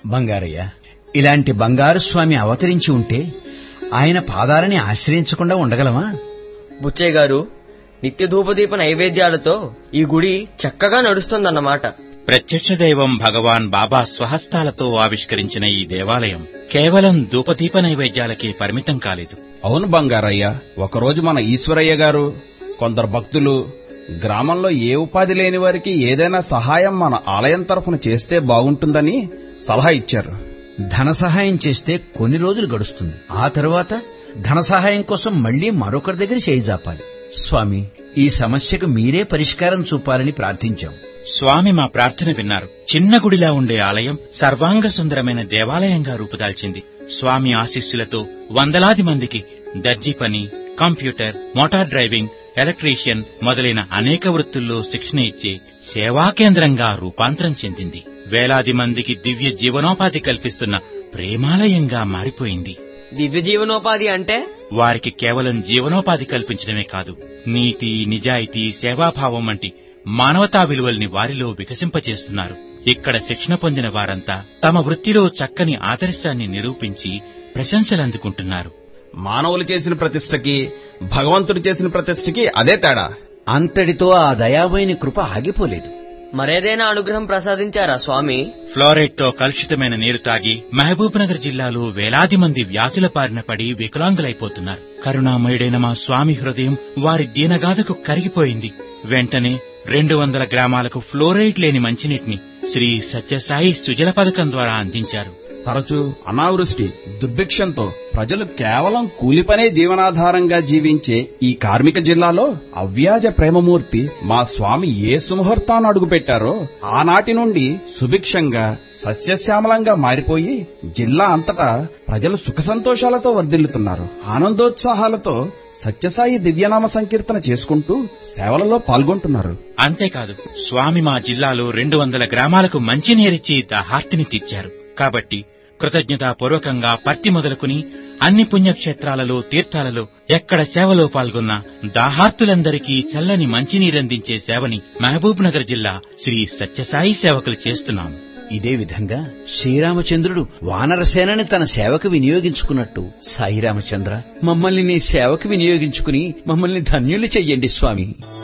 బంగారయ్య ఇలాంటి బంగారు స్వామి అవతరించి ఉంటే ఆయన పాదాలని ఆశ్రయించకుండా ఉండగలమా బుచ్చయ్య గారు నిత్య ధూపదీప నైవేద్యాలతో ఈ గుడి చక్కగా నడుస్తుందన్నమాట ప్రత్యక్ష దైవం భగవాన్ బాబా స్వహస్తాలతో ఆవిష్కరించిన ఈ దేవాలయం కేవలం ధూపదీప నైవేద్యాలకే పరిమితం కాలేదు అవును బంగారయ్య ఒకరోజు మన ఈశ్వరయ్య గారు కొందరు భక్తులు గ్రామంలో ఏ ఉపాధి లేని వారికి ఏదైనా సహాయం మన ఆలయం తరఫున చేస్తే బాగుంటుందని సలహా ఇచ్చారు ధన సహాయం చేస్తే కొన్ని రోజులు గడుస్తుంది ఆ తరువాత ధన సహాయం కోసం మళ్లీ మరొకరి దగ్గర చేయిజాపాలి స్వామి ఈ సమస్యకు మీరే పరిష్కారం చూపాలని ప్రార్థించాం స్వామి మా ప్రార్థన విన్నారు చిన్న గుడిలా ఉండే ఆలయం సర్వాంగ సుందరమైన దేవాలయంగా రూపుదాల్చింది స్వామి ఆశీస్సులతో వందలాది మందికి దర్జీ పని కంప్యూటర్ మోటార్ డ్రైవింగ్ ఎలక్ట్రీషియన్ మొదలైన అనేక వృత్తుల్లో శిక్షణ ఇచ్చే సేవా కేంద్రంగా రూపాంతరం చెందింది వేలాది మందికి దివ్య జీవనోపాధి కల్పిస్తున్న ప్రేమాలయంగా మారిపోయింది దివ్య జీవనోపాధి అంటే వారికి కేవలం జీవనోపాధి కల్పించడమే కాదు నీతి నిజాయితీ సేవాభావం వంటి మానవతా విలువల్ని వారిలో వికసింపచేస్తున్నారు ఇక్కడ శిక్షణ పొందిన వారంతా తమ వృత్తిలో చక్కని ఆదర్శాన్ని నిరూపించి ప్రశంసలందుకుంటున్నారు మానవులు చేసిన ప్రతిష్టకి భగవంతుడు చేసిన ప్రతిష్టకి అదే తేడా అంతటితో ఆ దయామయని కృప ఆగిపోలేదు మరేదైనా అనుగ్రహం ప్రసాదించారా స్వామి ఫ్లోరైడ్ తో కలుషితమైన నీరు తాగి మహబూబ్ నగర్ జిల్లాలో వేలాది మంది వ్యాధుల బారిన పడి వికలాంగులైపోతున్నారు కరుణామయుడైన మా స్వామి హృదయం వారి దీనగాథకు కరిగిపోయింది వెంటనే రెండు వందల గ్రామాలకు ఫ్లోరైడ్ లేని మంచినీటిని శ్రీ సత్యసాయి సుజల పథకం ద్వారా అందించారు తరచూ అనావృష్టి దుర్భిక్షంతో ప్రజలు కేవలం కూలి పనే జీవనాధారంగా జీవించే ఈ కార్మిక జిల్లాలో అవ్యాజ ప్రేమమూర్తి మా స్వామి ఏ సుముహూర్తాన్ని అడుగుపెట్టారో ఆనాటి నుండి సుభిక్షంగా సస్యశ్యామలంగా మారిపోయి జిల్లా అంతటా ప్రజలు సుఖ సంతోషాలతో వర్ధిల్లుతున్నారు ఆనందోత్సాహాలతో సత్యసాయి దివ్యనామ సంకీర్తన చేసుకుంటూ సేవలలో పాల్గొంటున్నారు అంతేకాదు స్వామి మా జిల్లాలో రెండు వందల గ్రామాలకు మంచినీరిచ్చి దాహార్తిని తీర్చారు కాబట్టి కృతజ్ఞతాపూర్వకంగా పత్తి మొదలుకుని అన్ని పుణ్యక్షేత్రాలలో తీర్థాలలో ఎక్కడ సేవలో పాల్గొన్నా దాహార్తులందరికీ చల్లని మంచినీరందించే సేవని మహబూబ్ నగర్ జిల్లా శ్రీ సత్యసాయి సేవకులు చేస్తున్నాం ఇదే విధంగా శ్రీరామచంద్రుడు వానరసేనని తన సేవకు వినియోగించుకున్నట్టు సాయి రామచంద్ర మమ్మల్ని నీ సేవకు వినియోగించుకుని మమ్మల్ని ధన్యులు చెయ్యండి స్వామి